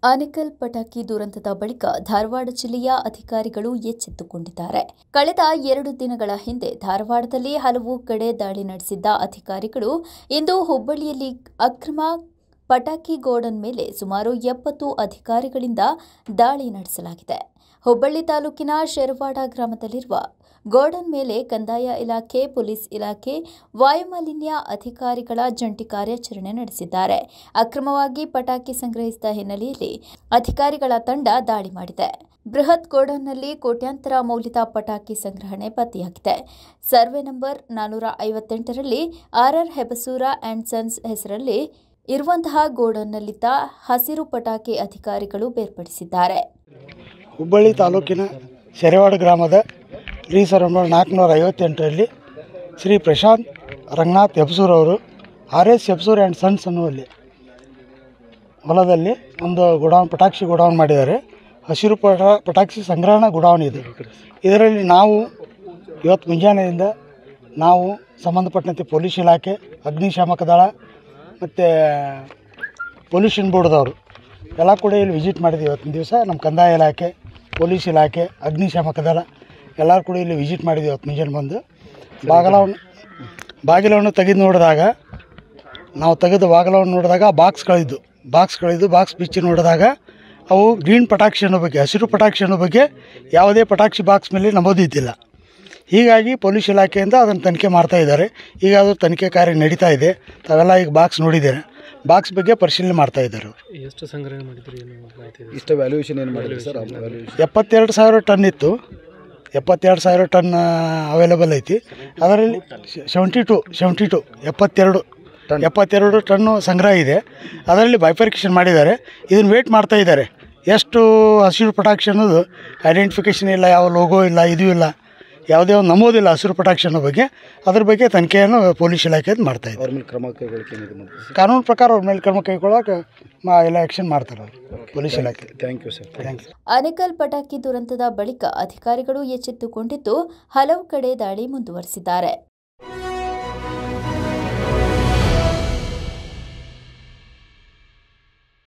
ಆನೇಕಲ್ ಪಟಾಕಿ ದುರಂತದ ಬಳಿಕ ಧಾರವಾಡ ಜಿಲ್ಲೆಯ ಅಧಿಕಾರಿಗಳು ಎಚ್ಚೆತ್ತುಕೊಂಡಿದ್ದಾರೆ ಕಳೆದ ಎರಡು ದಿನಗಳ ಹಿಂದೆ ಧಾರವಾಡದಲ್ಲಿ ಹಲವು ಕಡೆ ದಾಳಿ ನಡೆಸಿದ್ದ ಅಧಿಕಾರಿಗಳು ಇಂದು ಹುಬ್ಬಳ್ಳಿಯಲ್ಲಿ ಅಕ್ರಮ ಪಟಾಕಿ ಗೋಡನ್ ಮೇಲೆ ಸುಮಾರು ಎಪ್ಪತ್ತು ಅಧಿಕಾರಿಗಳಿಂದ ದಾಳಿ ನಡೆಸಲಾಗಿದೆ ಹುಬ್ಬಳ್ಳಿ ತಾಲೂಕಿನ ಶೆರವಾಡ ಗ್ರಾಮದಲ್ಲಿರುವ ಗೋಡನ್ ಮೇಲೆ ಕಂದಾಯ ಇಲಾಖೆ ಪೊಲೀಸ್ ಇಲಾಖೆ ವಾಯುಮಾಲಿನ್ಯ ಅಧಿಕಾರಿಗಳ ಜಂಟಿ ಕಾರ್ಯಾಚರಣೆ ನಡೆಸಿದ್ದಾರೆ ಅಕ್ರಮವಾಗಿ ಪಟಾಕಿ ಸಂಗ್ರಹಿಸಿದ ಹಿನ್ನೆಲೆಯಲ್ಲಿ ಅಧಿಕಾರಿಗಳ ತಂಡ ದಾಳಿ ಮಾಡಿದೆ ಬೃಹತ್ ಗೋಡನ್ನಲ್ಲಿ ಕೋಟ್ಯಾಂತರ ಮೌಲ್ಯದ ಪಟಾಕಿ ಸಂಗ್ರಹಣೆ ಪತ್ತೆಯಾಗಿದೆ ಸರ್ವೆ ನಂಬರ್ ನಾನ್ನೂರ ಐವತ್ತೆಂಟರಲ್ಲಿ ಆರ್ಆರ್ ಹೆಬಸೂರ ಆ್ಯಂಡ್ ಸನ್ಸ್ ಹೆಸರಲ್ಲಿ ಇರುವಂತಹ ಗೋಡನ್ನಲ್ಲಿದ್ದ ಹಸಿರು ಪಟಾಕಿ ಅಧಿಕಾರಿಗಳು ಬೇರ್ಪಡಿಸಿದ್ದಾರೆ ಹುಬ್ಬಳ್ಳಿ ತಾಲೂಕಿನ ಶೆರೆವಾಡ ಗ್ರಾಮದ ರೀಸರ್ ನಂಬರ್ ನಾಲ್ಕುನೂರ ಐವತ್ತೆಂಟರಲ್ಲಿ ಶ್ರೀ ಪ್ರಶಾಂತ್ ರಂಗನಾಥ್ ಎಬ್ಸೂರ್ ಅವರು R S Hebsur and sons ಅನ್ನುವಲ್ಲಿ ಹೊಲದಲ್ಲಿ ಒಂದು ಗುಡಾನ್ ಪಟಾಕ್ಷಿ ಗುಡಾನ್ ಮಾಡಿದ್ದಾರೆ ಹಸಿರು ಪಟ ಪಟಾಕ್ಷಿ ಸಂಗ್ರಹಣಾ ಗುಡಾನ್ ಇದೆ ಇದರಲ್ಲಿ ನಾವು ಇವತ್ತು ಮುಂಜಾನೆಯಿಂದ ನಾವು ಸಂಬಂಧಪಟ್ಟಂತೆ ಪೊಲೀಸ್ ಇಲಾಖೆ ಅಗ್ನಿಶಾಮಕ ದಳ ಮತ್ತು ಪೊಲ್ಯೂಷನ್ ಬೋರ್ಡ್ದವರು ಎಲ್ಲ ಕೂಡ ಇಲ್ಲಿ ವಿಸಿಟ್ ಮಾಡಿದ್ವಿ ಇವತ್ತಿನ ದಿವಸ ನಮ್ಮ ಕಂದಾಯ ಇಲಾಖೆ ಪೊಲೀಸ್ ಇಲಾಖೆ ಅಗ್ನಿಶಾಮಕ ದಳ ಎಲ್ಲರೂ ಕೂಡ ಇಲ್ಲಿ ವಿಸಿಟ್ ಮಾಡಿದ್ವಿ ಇವತ್ತು ಮುಂಜಾನೆ ಬಂದು ಬಾಗಲವನ್ನು ಬಾಗಿಲವನ್ನು ತೆಗೆದು ನೋಡಿದಾಗ ನಾವು ತೆಗೆದು ಬಾಗಿಲವನ್ನು ನೋಡಿದಾಗ ಬಾಕ್ಸ್ಗಳಿದ್ದು ಬಾಕ್ಸ್ಗಳಿದ್ದು ಬಾಕ್ಸ್ ಬಿಚ್ಚಿ ನೋಡಿದಾಗ ಅವು ಗ್ರೀನ್ ಪಟಾಕ್ಷಿ ಅನ್ನೋ ಬಗ್ಗೆ ಹಸಿರು ಪಟಾಕ್ಷಿ ಅನ್ನೋ ಬಗ್ಗೆ ಯಾವುದೇ ಪಟಾಕ್ಷಿ ಬಾಕ್ಸ್ ಮೇಲೆ ನಮೂದಿದ್ದಿಲ್ಲ ಹೀಗಾಗಿ ಪೊಲೀಸ್ ಇಲಾಖೆಯಿಂದ ಅದನ್ನು ತನಿಖೆ ಮಾಡ್ತಾ ಇದ್ದಾರೆ ಈಗ ಅದು ತನಿಖೆ ಕಾರ್ಯ ನಡೀತಾ ಇದೆ ತಾವೆಲ್ಲ ಈಗ ಬಾಕ್ಸ್ ನೋಡಿದ್ದೀರಾ ಬಾಕ್ಸ್ ಬಗ್ಗೆ ಪರಿಶೀಲನೆ ಮಾಡ್ತಾ ಇದ್ದಾರೆ ಅವರು ಎಷ್ಟು ಸಂಗ್ರಹಣೆ ಮಾಡಿದ್ರಿ ಏನು ಮಾಹಿತಿ ಇದೆ ಇಷ್ಟ ವ್ಯಾಲ್ಯೂಯೇಷನ್ ಏನು ಮಾಡಿದ್ರಿ ಸರ್ ವ್ಯಾಲ್ಯೂಯೇಷನ್ ಎಪ್ಪತ್ತೆರಡು ಸಾವಿರ ಟನ್ ಇತ್ತು ಎಪ್ಪತ್ತೆರಡು ಸಾವಿರ ಟನ್ ಅವೈಲೇಬಲ್ ಐತಿ ಅದರಲ್ಲಿ ಸೆವೆಂಟಿ ಟು ಸೆವೆಂಟಿ ಟು ಎಪ್ಪತ್ತೆರಡು ಎಪ್ಪತ್ತೆರಡು ಟನ್ನು ಸಂಗ್ರಹ ಇದೆ ಅದರಲ್ಲಿ ಬೈಫರ್ಕೇಷನ್ ಮಾಡಿದ್ದಾರೆ ಇದನ್ನು ವೇಟ್ ಮಾಡ್ತಾ ಇದ್ದಾರೆ ಎಷ್ಟು ಹಸಿರು ಪಟಾಕ್ಷಿ ಅನ್ನೋದು ಐಡೆಂಟಿಫಿಕೇಷನ್ ಇಲ್ಲ ಯಾವ ಲೋಗೋ ಇಲ್ಲ ಇದು ಇಲ್ಲ ಯಾವುದೇ ಒಂದು ನಮೂದಿಲ್ಲ ಹಸಿರು ಪಟಾಕ್ಷಿ ಅನ್ನೋ ಬಗ್ಗೆ ಅದ್ರ ಬಗ್ಗೆ ತನಿಖೆಯನ್ನು ಪೊಲೀಸ್ ಇಲಾಖೆದು ಮಾಡ್ತಾ ಇದೆ ಅವ್ರ ಮೇಲೆ ಕ್ರಮ ಕೈಗೊಳ್ಳಕ್ಕೆ ಏನಿದೆ ಮಾಡ್ತೀವಿ ಸರ್ ಕಾನೂನು ಪ್ರಕಾರ ಅವ್ರ ಮೇಲೆ ಕ್ರಮ ಕೈಗೊಳ್ಳೋಕೆ ಮಾ ಎಲ್ಲ ಆ್ಯಕ್ಷನ್ ಮಾಡ್ತಾರೆ ಅವರು ಪೊಲೀಸ್ ಇಲಾಖೆ thank you sir thank you Anekal ಪಟಾಕಿ ದುರಂತದ ಬಳಿಕ ಅಧಿಕಾರಿಗಳು ಎಚ್ಚೆತ್ತುಕೊಂಡಿದ್ದು ಹಲವು ಕಡೆ ದಾಳಿ ಮುಂದುವರೆಸಿದ್ದಾರೆ